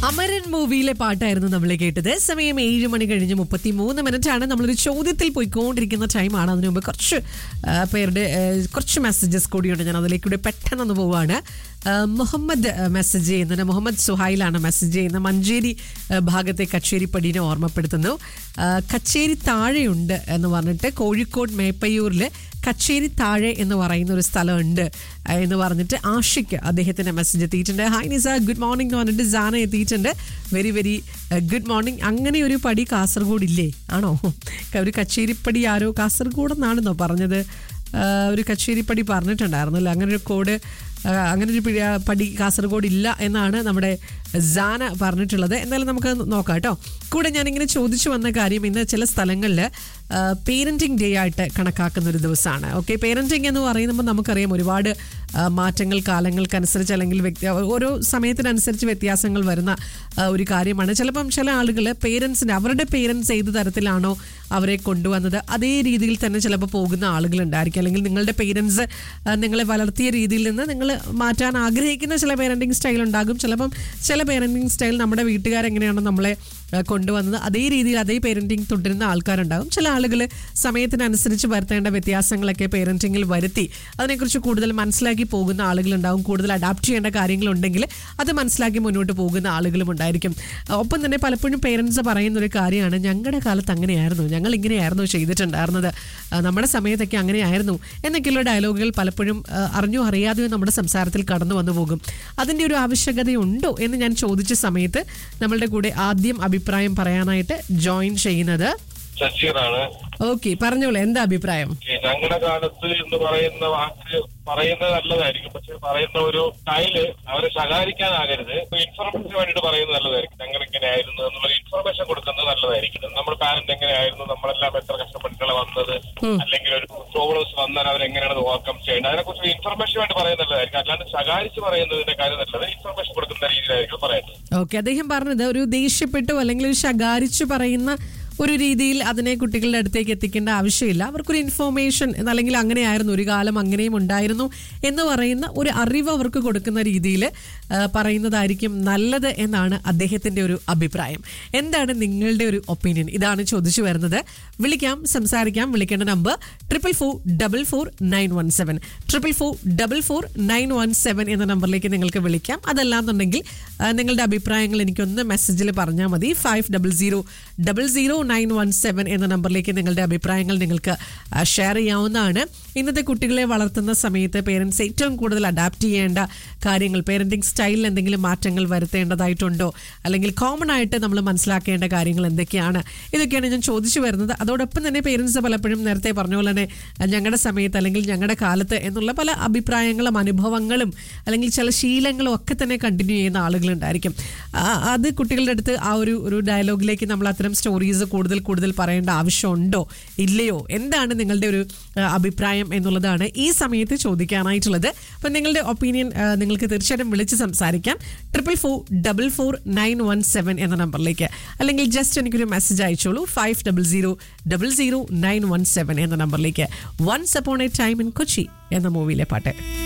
അമരൻ മൂവിയിലെ പാട്ടായിരുന്നു നമ്മൾ കേട്ടത് സമയം ഏഴ് മണി കഴിഞ്ഞ് മുപ്പത്തി മൂന്ന് മിനിറ്റ് ആണ് നമ്മളൊരു ചോദ്യത്തിൽ പോയിക്കൊണ്ടിരിക്കുന്ന ടൈമാണ് അതിനു മുമ്പ് കുറച്ച് ആ, പേരുടെ ആ, കുറച്ച് മെസ്സേജസ് കൂടിയുണ്ട് ഞാൻ അതിലേക്കൂടെ പെട്ടെന്ന് പോവാണ് ആ, മുഹമ്മദ് ആ, മെസ്സേജ് ചെയ്യുന്നത് മുഹമ്മദ് സുഹൈലാണ് മെസ്സേജ് ചെയ്യുന്നത് മഞ്ചേരി ആ, ഭാഗത്തെ കച്ചേരിപ്പടീനെ ഓർമ്മപ്പെടുത്തുന്നു ആ, കച്ചേരി താഴെയുണ്ട് എന്ന് പറഞ്ഞിട്ട് കോഴിക്കോട് മേപ്പയ്യൂരിൽ കച്ചേരി താഴെ എന്ന് പറയുന്ന ഒരു സ്ഥലമുണ്ട് ആ, എന്ന് പറഞ്ഞിട്ട് ആഷിക്ക് അദ്ദേഹത്തിന്റെ മെസ്സേജ് എത്തിയിട്ടുണ്ട് ഹായ് നിസ ഗുഡ് മോർണിംഗ് എന്ന് പറഞ്ഞിട്ട് ജാന എത്തിയിട്ടുണ്ട് വെരി വെരി ഗുഡ് മോർണിംഗ് അങ്ങനെ ഒരു പടി കാസർഗോഡ് ഇല്ലേ ആണോ ഒരു കച്ചേരിപ്പടി ആരോ കാസർഗോഡ് എന്നാണെന്നോ പറഞ്ഞത് ആ, ഒരു കച്ചേരിപ്പടി പറഞ്ഞിട്ടുണ്ടായിരുന്നല്ലോ അങ്ങനെ ഒരു കോഡ് ആ, അങ്ങനെ ഒരു പിടി- പടി കാസർഗോഡ് ഇല്ല എന്നാണ് നമ്മുടെ ജാന പറഞ്ഞിട്ടുള്ളത് എന്തായാലും നമുക്ക് നോക്കാം കേട്ടോ കൂടെ ഞാനിങ്ങനെ ചോദിച്ചു വന്ന കാര്യം ഇന്ന് ചില സ്ഥലങ്ങളിൽ പേരൻറ്റിങ് ഡേ ആയിട്ട് കണക്കാക്കുന്ന ഒരു ദിവസമാണ് ഓക്കെ പേരൻറ്റിങ് എന്ന് പറയുമ്പോൾ നമുക്കറിയാം ഒരുപാട് ആ, മാറ്റങ്ങൾ കാലങ്ങൾക്കനുസരിച്ച് അല്ലെങ്കിൽ വ്യക്തി ഓരോ സമയത്തിനനുസരിച്ച് വ്യത്യാസങ്ങൾ വരുന്ന ആ, ഒരു കാര്യമാണ് ചിലപ്പം ചില ആളുകൾ പേരൻസിന് അവരുടെ പേരൻസ് ഏത് തരത്തിലാണോ അവരെ കൊണ്ടുവന്നത് അതേ രീതിയിൽ തന്നെ ചിലപ്പോൾ പോകുന്ന ആളുകളുണ്ടായിരിക്കും അല്ലെങ്കിൽ നിങ്ങളുടെ പേരൻസ് നിങ്ങളെ വളർത്തിയ രീതിയിൽ നിന്ന് നിങ്ങൾ മാറ്റാൻ ആഗ്രഹിക്കുന്ന ചില പേരൻറ്റിങ് സ്റ്റൈൽ ഉണ്ടാകും ചിലപ്പം ചില പേരൻറ്റിങ് സ്റ്റൈൽ നമ്മുടെ വീട്ടുകാരെങ്ങനെയാണോ നമ്മളെ ആ, കൊണ്ടുവന്നത് അതേ രീതിയിൽ അതേ പേരൻറ്റിങ് തുടരുന്ന ആൾക്കാരുണ്ടാകും ചില ആളുകൾ സമയത്തിനനുസരിച്ച് വരുത്തേണ്ട വ്യത്യാസങ്ങളൊക്കെ പേരൻറ്റിങ്ങിൽ വരുത്തി അതിനെക്കുറിച്ച് കൂടുതൽ മനസ്സിലാക്കി പോകുന്ന ആളുകളുണ്ടാകും കൂടുതൽ അഡാപ്റ്റ് ചെയ്യേണ്ട കാര്യങ്ങളുണ്ടെങ്കിൽ അത് മനസ്സിലാക്കി മുന്നോട്ട് പോകുന്ന ആളുകളും ഉണ്ടായിരിക്കും ഒപ്പം തന്നെ പലപ്പോഴും പേരൻസ് പറയുന്ന ഒരു കാര്യമാണ് ഞങ്ങളുടെ കാലത്ത് അങ്ങനെയായിരുന്നു ഞങ്ങൾ ഇങ്ങനെയായിരുന്നു ചെയ്തിട്ടുണ്ടായിരുന്നത് ആ, നമ്മുടെ സമയത്തൊക്കെ അങ്ങനെയായിരുന്നു എന്നൊക്കെയുള്ള ഡയലോഗുകൾ പലപ്പോഴും ആ, അറിഞ്ഞോ അറിയാതെയോ നമ്മുടെ സംസാരത്തിൽ കടന്നു വന്നു പോകും അതിൻ്റെ ഒരു ആവശ്യകതയുണ്ടോ എന്ന് ഞാൻ ചോദിച്ച സമയത്ത് നമ്മളുടെ കൂടെ ആദ്യം അഭിപ്രായം പറയാനായിട്ട് ജോയിൻ ചെയ്യുന്നത് ശശീറാണ് ഓക്കെ പറഞ്ഞോളൂ എന്താ അഭിപ്രായം ഞങ്ങളുടെ കാലത്ത് എന്ന് പറയുന്ന വാക്ക് പറയുന്നത് നല്ലതായിരിക്കും പക്ഷെ പറയുന്ന ഒരു സ്റ്റൈല് അവരെ ശകാരിക്കാനാകരുത് ഇൻഫർമേഷന് വേണ്ടിയിട്ട് പറയുന്നത് നല്ലതായിരിക്കും ഞങ്ങൾ ഇങ്ങനെ ആയിരുന്നു എന്നുള്ള ഇൻഫർമേഷൻ കൊടുക്കുന്നത് നല്ലതായിരിക്കും നമ്മുടെ പാരന്റ് എങ്ങനെയായിരുന്നു നമ്മളെല്ലാം എത്ര കഷ്ടപ്പെട്ടിട്ടാണ് വന്നത് അല്ലെങ്കിൽ ഒരു പ്രോബ്ലംസ് വന്നാൽ അവരെങ്ങനെയാണ് ഓവർകം ചെയ്യേണ്ടത് അതിനെക്കുറിച്ച് ഇൻഫർമേഷൻ വേണ്ടി പറയുന്നത് നല്ലതായിരിക്കും അല്ലാണ്ട് ശകാരിച്ച് പറയുന്നതിന്റെ കാര്യം നല്ലത് ഇൻഫർമേഷൻ കൊടുക്കുന്ന രീതിയിലായിരിക്കും പറയുന്നത് ഓക്കെ അദ്ദേഹം പറഞ്ഞത് ഒരു ദേഷ്യപ്പെട്ടു അല്ലെങ്കിൽ ഒരു ശകാരിച്ചു പറയുന്ന ഒരു രീതിയിൽ അതിനെ കുട്ടികളുടെ അടുത്തേക്ക് എത്തിക്കേണ്ട ആവശ്യമില്ല അവർക്കൊരു ഇൻഫോർമേഷൻ അല്ലെങ്കിൽ അങ്ങനെയായിരുന്നു ഒരു കാലം അങ്ങനെയും ഉണ്ടായിരുന്നു എന്ന് പറയുന്ന ഒരു അറിവ് അവർക്ക് കൊടുക്കുന്ന രീതിയിൽ പറയുന്നതായിരിക്കും നല്ലത് എന്നാണ് അദ്ദേഹത്തിന്റെ ഒരു അഭിപ്രായം എന്താണ് നിങ്ങളുടെ ഒരു ഒപ്പീനിയൻ ഇതാണ് ചോദിച്ചു വരുന്നത് വിളിക്കാം സംസാരിക്കാം വിളിക്കേണ്ട number triple four double four nine one seven triple four double four nine one seven എന്ന നമ്പറിലേക്ക് നിങ്ങൾക്ക് വിളിക്കാം അതല്ലാന്നുണ്ടെങ്കിൽ ആ, നിങ്ങളുടെ അഭിപ്രായങ്ങൾ എനിക്കൊന്ന് മെസ്സേജിൽ പറഞ്ഞാൽ മതി five double zero double zero nine one seven എന്ന നമ്പറിലേക്ക് നിങ്ങളുടെ അഭിപ്രായങ്ങൾ നിങ്ങൾക്ക് ഷെയർ ചെയ്യാവുന്നതാണ് ഇന്നത്തെ കുട്ടികളെ വളർത്തുന്ന സമയത്ത് പേരൻസ് ഏറ്റവും കൂടുതൽ അഡാപ്റ്റ് ചെയ്യേണ്ട കാര്യങ്ങൾ പേരൻറ്റിങ് സ്റ്റൈലിൽ എന്തെങ്കിലും മാറ്റങ്ങൾ വരുത്തേണ്ടതായിട്ടുണ്ടോ അല്ലെങ്കിൽ കോമൺ ആയിട്ട് നമ്മൾ മനസ്സിലാക്കേണ്ട കാര്യങ്ങൾ എന്തൊക്കെയാണ് ഇതൊക്കെയാണ് ഞാൻ ചോദിച്ചു വരുന്നത് അതോടൊപ്പം തന്നെ പേരൻസ് പലപ്പോഴും നേരത്തെ പറഞ്ഞ പോലെ തന്നെ അഹ് ഞങ്ങളുടെ സമയത്ത് അല്ലെങ്കിൽ ഞങ്ങളുടെ കാലത്ത് എന്നുള്ള പല അഭിപ്രായങ്ങളും അനുഭവങ്ങളും അല്ലെങ്കിൽ ചില ശീലങ്ങളും ഒക്കെ തന്നെ കണ്ടിന്യൂ ചെയ്യുന്ന ആളുകളുണ്ടായിരിക്കും ആ, അത് കുട്ടികളുടെ അടുത്ത് ആ ഒരു ഒരു ഡയലോഗിലേക്ക് നമ്മൾ അത്തരം സ്റ്റോറീസ് കൂടുതൽ കൂടുതൽ പറയേണ്ട ആവശ്യമുണ്ടോ ഇല്ലയോ എന്താണ് നിങ്ങളുടെ ഒരു ആ, അഭിപ്രായം എന്നുള്ളതാണ് ഈ സമയത്ത് ചോദിക്കാനായിട്ടുള്ളത് അപ്പം നിങ്ങളുടെ ഒപ്പീനിയൻ നിങ്ങൾക്ക് തീർച്ചയായിട്ടും വിളിച്ച് സംസാരിക്കാം triple four double four nine one seven എന്ന നമ്പറിലേക്ക് അല്ലെങ്കിൽ ജസ്റ്റ് എനിക്കൊരു മെസ്സേജ് അയച്ചോളൂ five double zero double zero nine one seven എന്ന നമ്പറിലേക്ക് once upon a time in Kochi എന്ന മൂവിയിലെ പാട്ട്